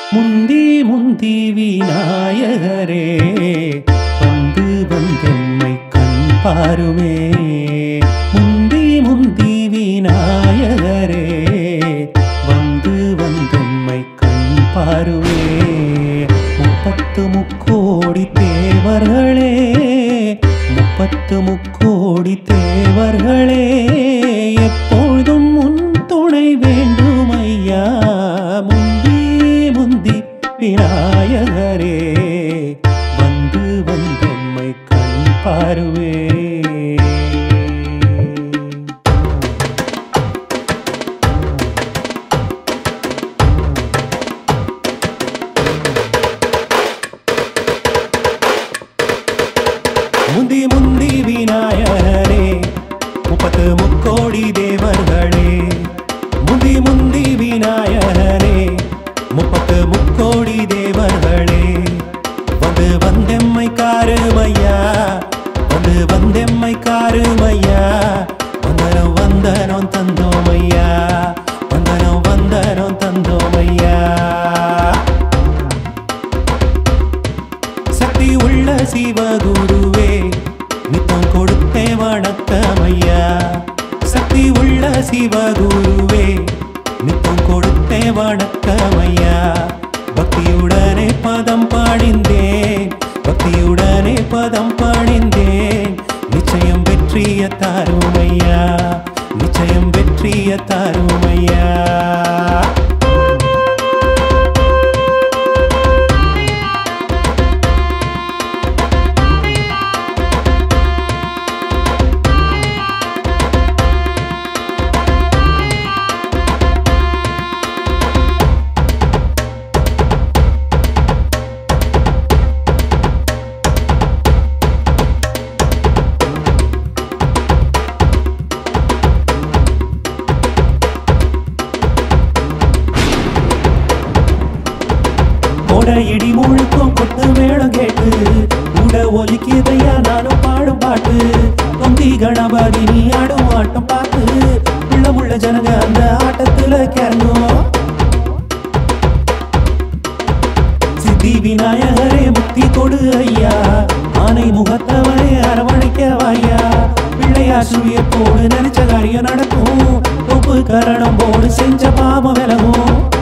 முந்தி முந்தி விநாயகரே வந்து வந்தெம்மை கண் பாருமே முந்தி முந்தி விநாயகரே வந்து வந்தெம்மை கண் பாருமே முப்பத்து முக்கோடி தேவர்களே முப்பத்து முக்கோடி தேவர்களே எப்பொழுதும் முன் துணை வேண்டும் ஐயா முந்தி முந்தி விநாயகரே வந்து வந்தெம்மை கண் பாருவே முந்தி முந்தி விநாயகரே முப்பத்து முக்கோடி தேவர்களே முந்தி முந்தி விநாயகரே முப்பத்து முக்கோடி தேவர்களே வந்து வந்தெம்மை காருமையா வந்து வந்தெம்மை காருமையா வந்தனம் வந்தனம் தந்தோமையா வந்தனம் வந்தனம் தந்தோமையா சக்தி உள்ள சிவகுருவே நித்தம் கொடுத்தே வணக்கம் ஐயா சக்தி உள்ள சிவகுருவே நித்தம் கொடுத்தே வணக்கம் ஐயா பக்தியுடனே பதம் பாடிந்தேன் பக்தியுடனே பதம் பாடிந்தேன் நிச்சயம் வெற்றிய தாருமையா நிச்சயம் வெற்றிய தாருமையா கொட இடி முழுக்கும் கொட்டு மேளம் கேட்டு உட ஒலிக்குதையா நானும் பாடும் பாட்டு தொந்தி கணபதி நீ ஆடும் ஆட்டம் பார்த்து உள்ளமுள்ள ஜனங்க அந்த ஆட்டத்துல கிறங்கும் சித்தி விநாயகரே முக்தி கொடு ஐயா ஆனை முகத்தவரே அரவணைக்க வாயா பிள்ளையா சுழிய போடு நினைச்ச காரியம் நடக்கும் தொப்பு கரணம் போடு செஞ்ச பாவம் விலகும்